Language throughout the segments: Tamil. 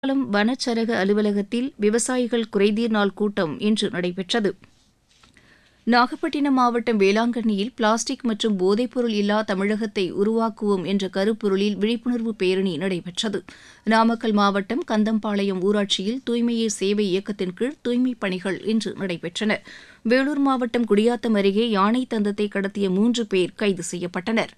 குற்றாலம் வனச்சரக அலுவலகத்தில் விவசாயிகள் குறைதீர் நாள் கூட்டம் இன்று நடைபெற்றது நாகப்பட்டினம் மாவட்டம் வேளாங்கண்ணியில் பிளாஸ்டிக் மற்றும் போதைப்பொருள் இல்லா தமிழகத்தை உருவாக்குவோம் என்ற கருப்பொருளில் விழிப்புணர்வு பேரணி நடைபெற்றது நாமக்கல் மாவட்டம் கந்தம்பாளையம் ஊராட்சியில் தூய்மையே சேவை இயக்கத்தின் கீழ் தூய்மைப் பணிகள் இன்று நடைபெற்றன வேலூர் மாவட்டம் குடியாத்தம் அருகே யானை தந்தத்தை கடத்திய மூன்று பேர் கைது செய்யப்பட்டனர்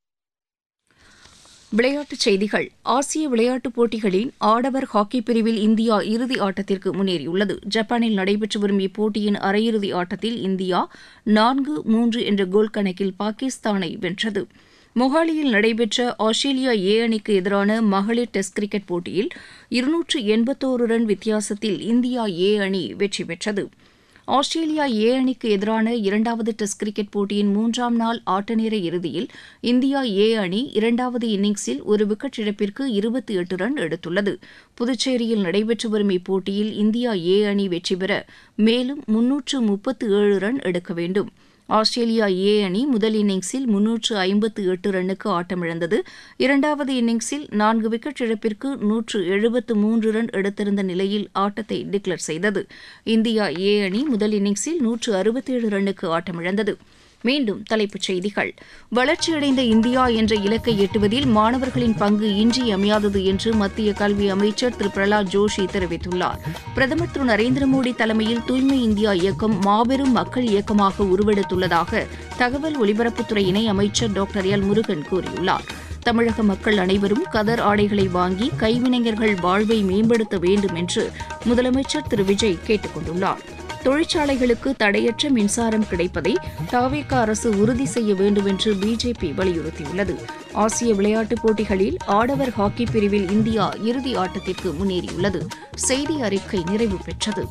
விளையாட்டுச் செய்திகள் ஆசிய விளையாட்டுப் போட்டிகளின் ஆடவர் ஹாக்கி பிரிவில் இந்தியா இறுதி ஆட்டத்திற்கு முன்னேறியுள்ளது ஜப்பானில் நடைபெற்று வரும் இப்போட்டியின் அரையிறுதி ஆட்டத்தில் இந்தியா நான்கு மூன்று என்ற கோல் கணக்கில் பாகிஸ்தானை வென்றது மொஹாலியில் நடைபெற்ற ஆஸ்திரேலியா ஏ அணிக்கு எதிரான மகளிர் டெஸ்ட் கிரிக்கெட் போட்டியில் இருநூற்று எண்பத்தோரு ரன் வித்தியாசத்தில் இந்தியா ஏ அணி வெற்றி பெற்றது ஆஸ்திரேலியா ஏ அணிக்கு எதிரான இரண்டாவது டெஸ்ட் கிரிக்கெட் போட்டியின் மூன்றாம் நாள் ஆட்டநேர இறுதியில் இந்தியா ஏ அணி இரண்டாவது இன்னிங்ஸில் ஒரு விக்கெட் இழப்பிற்கு இருபத்தி எட்டு ரன் எடுத்துள்ளது புதுச்சேரியில் நடைபெற்று வரும் இப்போட்டியில் இந்தியா ஏ அணி வெற்றி பெற மேலும் முன்னூற்று முப்பத்து ஏழு ரன் எடுக்க வேண்டும் ஆஸ்திரேலியா ஏ அணி முதல் இன்னிங்ஸில் முன்னூற்று ஐம்பத்து எட்டு ரன்னுக்கு ஆட்டமிழந்தது இரண்டாவது இன்னிங்ஸில் நான்கு விக்கெட் இழப்பிற்கு நூற்று எழுபத்து மூன்று ரன் எடுத்திருந்த நிலையில் ஆட்டத்தை டிக்ளேர் செய்தது இந்தியா ஏ அணி முதல் இன்னிங்ஸில் நூற்று அறுபத்தேழு ரன்னுக்கு ஆட்டமிழந்தது மீண்டும் தலைப்புச் செய்திகள் வளர்ச்சியடைந்த இந்தியா என்ற இலக்கை எட்டுவதில் மாணவர்களின் பங்கு இன்றியமையாதது என்று மத்திய கல்வி அமைச்சர் திரு பிரகலாத் ஜோஷி தெரிவித்துள்ளார் பிரதமர் திரு நரேந்திர மோடி தலைமையில் தூய்மை இந்தியா இயக்கம் மாபெரும் மக்கள் இயக்கமாக உருவெடுத்துள்ளதாக தகவல் ஒலிபரப்புத்துறை இணை அமைச்சர் டாக்டர் எல் முருகன் கூறியுள்ளார் தமிழக மக்கள் அனைவரும் கதர் ஆடைகளை வாங்கி கைவினைஞர்கள் வாழ்வை மேம்படுத்த வேண்டும் என்று முதலமைச்சர் திரு விஜய் கேட்டுக் கொண்டுள்ளார் தொழிற்சாலைகளுக்கு தடையற்ற மின்சாரம் கிடைப்பதை தாவேக அரசு உறுதி செய்ய வேண்டும் என்று பிஜேபி வலியுறுத்தியுள்ளது ஆசிய விளையாட்டுப் போட்டிகளில் ஆடவர் ஹாக்கி பிரிவில் இந்தியா இறுதி ஆட்டத்திற்கு முன்னேறியுள்ளது செய்தி அறிக்கை நிறைவு பெற்றது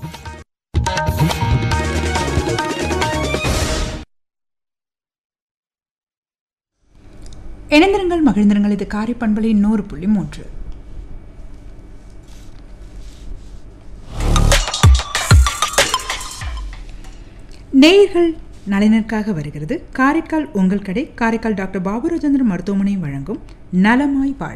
இணைந்திருங்கள் மகிழ்ந்திருங்கள் இது காரை பண்பலை நூறு புள்ளி மூன்று நேயர்கள் நலனிற்காக வருகிறது காரைக்கால் உங்கள் கடை காரைக்கால் டாக்டர் பாபு ராஜேந்திரன் மருத்துவமனை வழங்கும் நலமாய் வாழ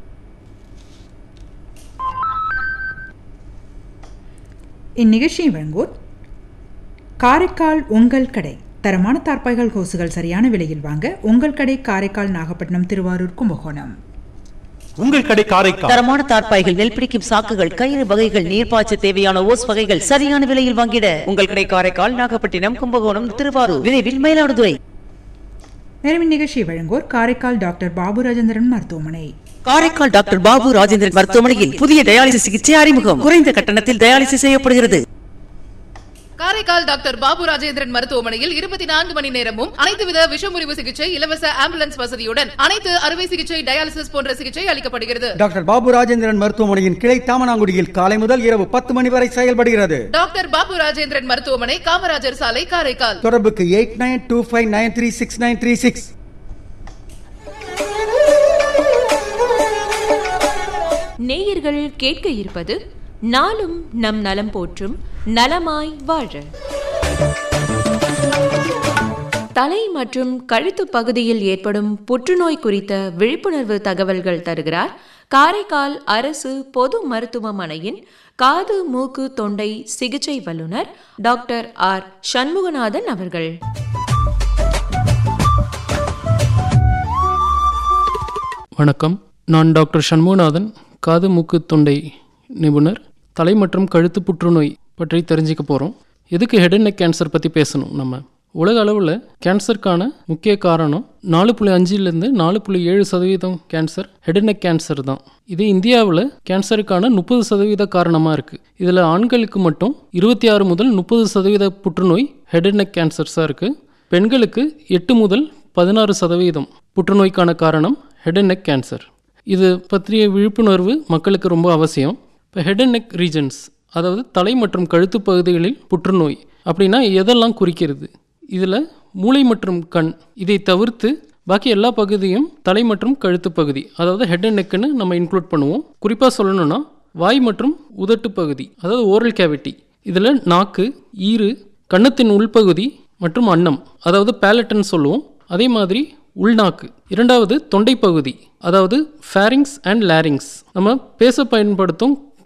இந்நிகழ்ச்சியை வழங்குவோர் காரைக்கால் உங்கள் கடை தரமான தார்பாய்கள் கோசுகள் சரியான விலையில் வாங்க உங்கள் கடை காரைக்கால் நாகப்பட்டினம் திருவாரூர் கும்பகோணம் உங்கள் கடை காரைக்கால் தரமான தார்ப்பாய்கள் நெல் பிடிக்கும் சாக்குகள் கயிறு வகைகள் நீர்ப்பாய்ச்ச தேவையான ஓஸ் வகைகள் சரியான விலையில் வாங்கிட உங்கள் கடை காரைக்கால் நாகப்பட்டினம் கும்பகோணம் திருவாரூர் விரைவில் மயிலாடுதுறை நேரமின் நிகழ்ச்சியை வழங்குவோர் காரைக்கால் டாக்டர் பாபு ராஜேந்திரன் மருத்துவமனை காரைக்கால் டாக்டர் பாபு ராஜேந்திரன் மருத்துவமனையில் புதிய டயாலிசிஸ் சிகிச்சை அறிமுகம் குறைந்த கட்டணத்தில் டயாலிசிஸ் செய்யப்படுகிறது காரைக்கால் டாக்டர் பாபு ராஜேந்திரன் மருத்துவமனையில் இருபத்தி நான்கு மணி நேரமும் அனைத்து வித விஷமுறிவு சிகிச்சை இலவச ஆம்புலன்ஸ் வசதியுடன் அனைத்து அறுவை சிகிச்சை டயாலிசிஸ் போன்ற சிகிச்சை அளிக்கப்படுகிறது டாக்டர் பாபு ராஜேந்திரன் மருத்துவமனையின் கிளை தாமனாங்குடியில் காலை முதல் இரவு பத்து மணி வரை செயல்படுகிறது டாக்டர் பாபு ராஜேந்திரன் மருத்துவமனை காமராஜர் சாலை காரைக்கால் தொடர்புக்கு eight nine two five nine three six nine three six நேயர்கள் கேட்க இருப்பது நாளும் நம் நலம் போற்றும் நலமாய் வாழ தலை மற்றும் கழுத்து பகுதியில் ஏற்படும் புற்றுநோய் குறித்த விழிப்புணர்வு தகவல்கள் தருகிறார் காரைக்கால் அரசு பொது மருத்துவமனையின் காது மூக்கு தொண்டை சிகிச்சை வல்லுநர் டாக்டர் ஆர் சண்முகநாதன் அவர்கள் வணக்கம் நான் டாக்டர் சண்முகநாதன் காது மூக்கு தொண்டை நிபுணர் தலை மற்றும் கழுத்து புற்றுநோய் பற்றி தெரிஞ்சுக்க போகிறோம் எதுக்கு ஹெட் அண்ட் நெக் கேன்சர் பற்றி பேசணும் நம்ம உலக அளவில் கேன்சருக்கான முக்கிய காரணம் நாலு புள்ளி அஞ்சுலேருந்து நாலு புள்ளி ஏழு சதவீதம் cancer head and neck cancer தான் இது இந்தியாவில் கேன்சருக்கான முப்பது சதவீத காரணமாக இருக்குது இதில் ஆண்களுக்கு மட்டும் இருபத்தி ஆறு முதல் முப்பது சதவீத புற்றுநோய் ஹெட் அண்ட் நெக் கேன்சர்ஸாக இருக்குது பெண்களுக்கு எட்டு முதல் பதினாறு சதவீதம் புற்றுநோய்க்கான காரணம் ஹெட் அண்ட் நெக் கேன்சர் இது பற்றிய விழிப்புணர்வு மக்களுக்கு ரொம்ப அவசியம் இப்போ ஹெட் அண்ட் நெக் ரீஜன்ஸ் அதாவது தலை மற்றும் கழுத்து பகுதிகளில் புற்றுநோய் அப்படின்னா எதெல்லாம் குறிக்கிறது இதில் மூளை மற்றும் கண் இதை தவிர்த்து பாக்கி எல்லா பகுதியும் தலை மற்றும் கழுத்து பகுதி அதாவது ஹெட் அண்ட் நெக்குன்னு நம்ம இன்க்ளூட் பண்ணுவோம் குறிப்பாக சொல்லணும்னா வாய் மற்றும் உதட்டு பகுதி அதாவது ஓரல் கேவிட்டி இதில் நாக்கு ஈறு கன்னத்தின் உள்பகுதி மற்றும் அன்னம் அதாவது பேலட்டன் சொல்லுவோம் அதே மாதிரி உள்நாக்கு இரண்டாவது தொண்டை பகுதி அதாவது ஃபேரிங்ஸ் அண்ட் லேரிங்ஸ் நம்ம பேச பயன்படுத்தும்